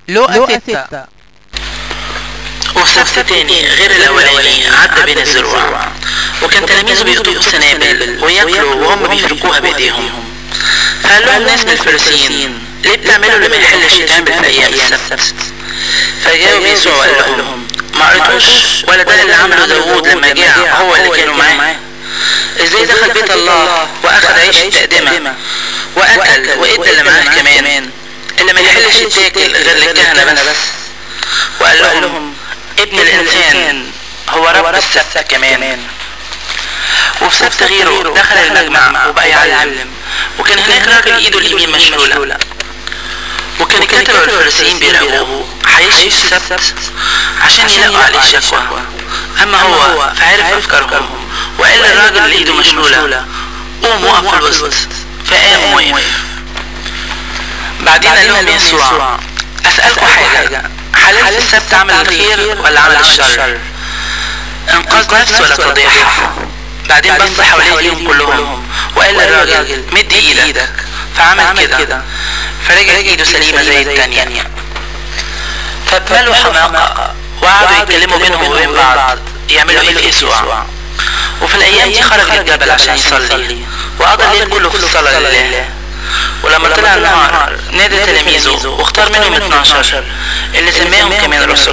لقى ستة وفي سبت تاني غير الأولاني عدى بين الزروع وكان تلاميذه بيقطعوا سنابل وياكلوا وهم بيفركوها بإيديهم فقال لهم ناس من الفريسيين ليه بتعملوا اللي ما يحلش يتعمل في أيام السبت فجاوب يسوع وقال لهم ما قريتوش ولا ده اللي عمله داوود لما جاء هو اللي كانوا معاه ازاي دخل بيت الله واخذ عيش تقدمه واكل وادى اللي معاه كمان اللي ما يحلش يتاكل غير للكهنه بس وقال لهم ابن الانسان هو رب السبت كمان وفي سبت غيره دخل المجمع وبقى يعلم وكان هناك راجل ايده اليمين مشلوله وكان الكتبة والفريسيين بيراقبوه هيشفي السبت عشان يلاقوا عليه شكوى اما هو فعرف افكارهم وقال للراجل اللي ايده مشلولة قوم وقف في الوسط فقام وقف بعدين قال لهم يسوع اسألكم حاجة حلال في السبت عمل الخير ولا عمل الشر انقاذ نفس ولا تضييعها بعدين بص حواليهم كلهم وقال للراجل مد ايدك فعمل كده فرجعت ايده سليمة زي التانية فاتملوا حماقة وقعدوا يتكلموا بينهم وبين بعض يعملوا ايه في يسوع وفي الايام دي خرج الجبل عشان يصلي وقضى الليل كله في الصلاة لله ولما طلع النهار نادى تلاميذه واختار منهم 12 اللي سماهم كمان رسل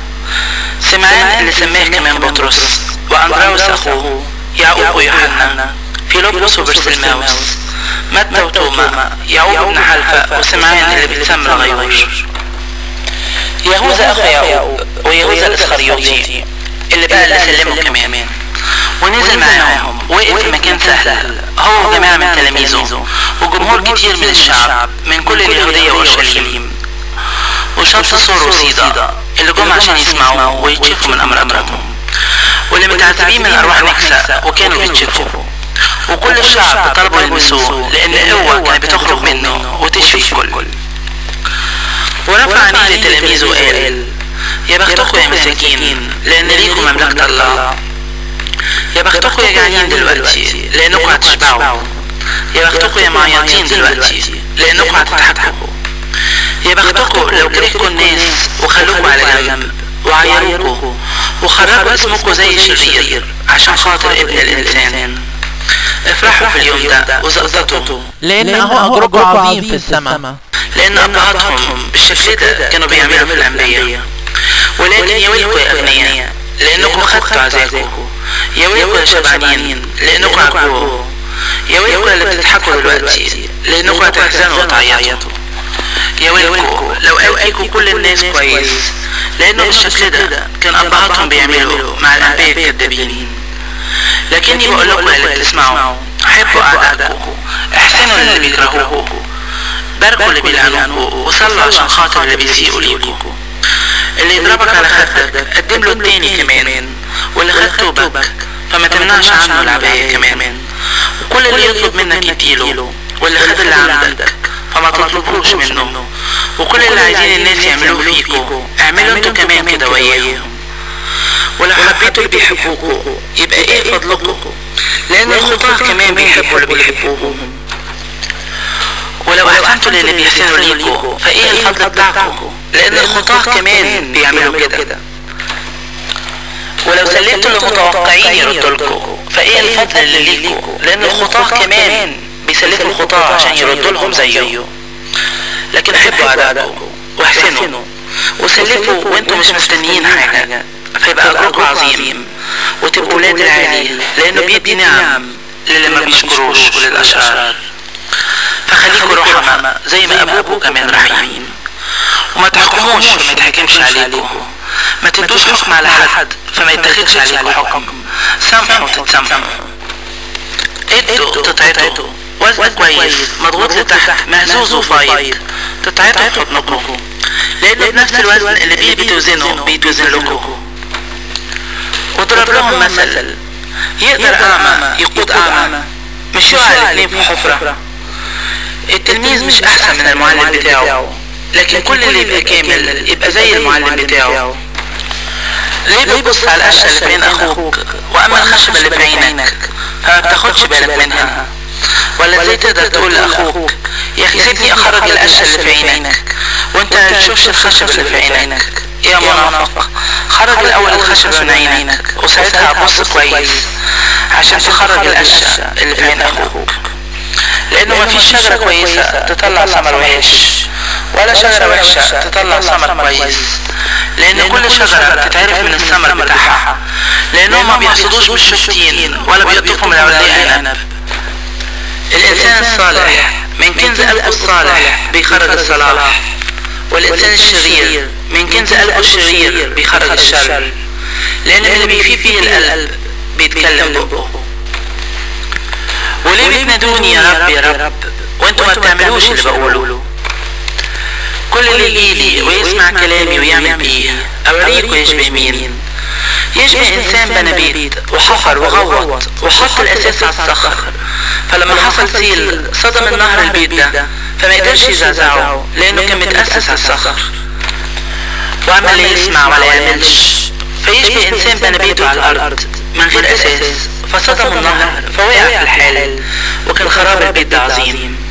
سمعان اللي سماه كمان بطرس واندراوس اخوه يعقوب ويوحنا فيلبس وبرسلماوس متى وتوما يعقوب بن حلفة وسمعان اللي بيتسمى الغيور يهوذا اخو يعقوب ويهوذا الاسخريوطي اللي بقى اللي سلمه كمان ونزل معاهم وقف في مكان سهل هو وجماعة من تلاميذه وجمهور كتير من الشعب من كل اليهودية وأورشليم وشط سور وصيدا اللي جم عشان يسمعوه ويتشفوا من أمراضهم واللي متعذبين من أرواح نكسة وكانوا بيتشفوا وكل الشعب طلبوا يلمسوه لأن قوة كانت بتخرج منه وتشفي الكل ورفع عينيه لتلاميذه وقال يا بختكم يا مساكين لأن ليكم مملكة الله يا بختكم يا جعانين دلوقتي لأنكم هتشبعوا يا بختكم يا معيطين دلوقتي لأنكم هتضحكوا يا بختكم لو كرهكم الناس وخلوكوا على جنب وعيروكوا وخرجوا اسمكم زي شرير عشان خاطر ابن الإنسان افرحوا في اليوم ده وزقزقوا لأنه أجركم عظيم في السماء لأن أبهاتهم بالشكل ده كانوا بيعملوا في الأنبياء ولكن يا ويلكم يا أغنياء لأنكم خدتوا عزاكم يا ويلكم يا شبعانين لأنكم عجبوا يا ويلكم اللي بتضحكوا دلوقتي لأنكم هتحزنوا وتعيطوا يا ويلكم لو قال فيكم كل الناس كويس لأنه بالشكل ده كان أبهاتهم بيعملوا مع الأنبياء الكذابين لكني بقول لكم اللي بتسمعوا حبوا أعدائكم احسنوا للي بيكرهوكم باركوا اللي بيلعنوكوا وصلوا عشان خاطر اللي بيسيئوا ليكوا اللي يضربك على خدك قدم له التاني كمان واللي خد توبك فما تمنعش عنه العباية كمان وكل اللي يطلب منك يديله واللي خد اللي عندك فما تطلبوش منه وكل اللي عايزين الناس يعملوه فيكوا اعملوا انتوا كمان كده وياهم ولو حبيتوا اللي بيحبوكوا يبقى ايه فضلكم لان الخطاة كمان بيحبوا اللي بيحبوهم ولو احسنتوا للي بيحسنوا ليكوا فايه الفضل بتاعكم لان الخطاة كمان بيعملوا كده ولو سلمتوا للمتوقعين يردوا لكم فايه الفضل اللي ليكوا لان الخطاة كمان بيسلكوا الخطاة عشان يردوا لهم زيه لكن حبوا اعدائكم واحسنوا وسلكوا وانتم مش مستنيين حاجة فيبقى اجركم عظيم وتبقوا ولاد العالي لانه بيدي نعم للي ما بيشكروش وللاشرار فخليكوا رحمة زي ما ابوكم كمان رحيم وما تحكموش فما يتحكمش عليكم ما تدوش حكم على حد فما يتخذش عليكم حكم سامحوا تتسامحوا ادوا تتعطوا وزن كويس مضغوط لتحت مهزوز وفايض تتعطوا في حضنكم لانه بنفس الوزن اللي بيه بتوزنه بيتوزن لكم وضرب لهم مثل يقدر اعمى يقود اعمى مش يقع الاثنين في حفرة التلميذ مش احسن من المعلم بتاعه لكن كل اللي يبقى كامل يبقى زي المعلم بتاعه ليه بتبص على القشة اللي في عين اخوك واما الخشبة اللي في عينك فما بتاخدش بالك منها ولا ازاي تقدر تقول لاخوك يا اخي سيبني اخرج القشة اللي في عينك وانت ما بتشوفش الخشب اللي في عينك يا منافق خرج الاول الخشب من عينك وساعتها بص كويس عشان تخرج الاشياء اللي في عين اخوك لانه ما فيش شجرة كويسة تطلع ثمر وحش ولا شجرة وحشة تطلع ثمر كويس لان كل شجرة تتعرف من الثمر بتاعها لانهم ما بيحصدوش بالشفتين ولا بيقطفوا من اولياء عنب الانسان الصالح من كنز قلبه الصالح بيخرج الصلاح والإنسان الشرير من كنز قلبه الشرير بيخرج الشر لأن اللي بيفيد فيه القلب بيتكلم بقه وليه بتنادوني يا رب يا رب وانتوا ما بتعملوش اللي بقوله كل اللي يجيلي ويسمع كلامي ويعمل بيه أوريكوا يشبه مين يشبه إنسان بنى بيت وحفر وغوط وحط الأساس على الصخر فلما حصل سيل صدم النهر البيت ده فما قدرش يزعزعه لأنه كان متأسس على الصخر وعمل لا يسمع ولا يعملش فيشبه إنسان بنى بيته على الأرض من غير أساس فصدم النهر فوقع في الحال وكان خراب البيت ده عظيم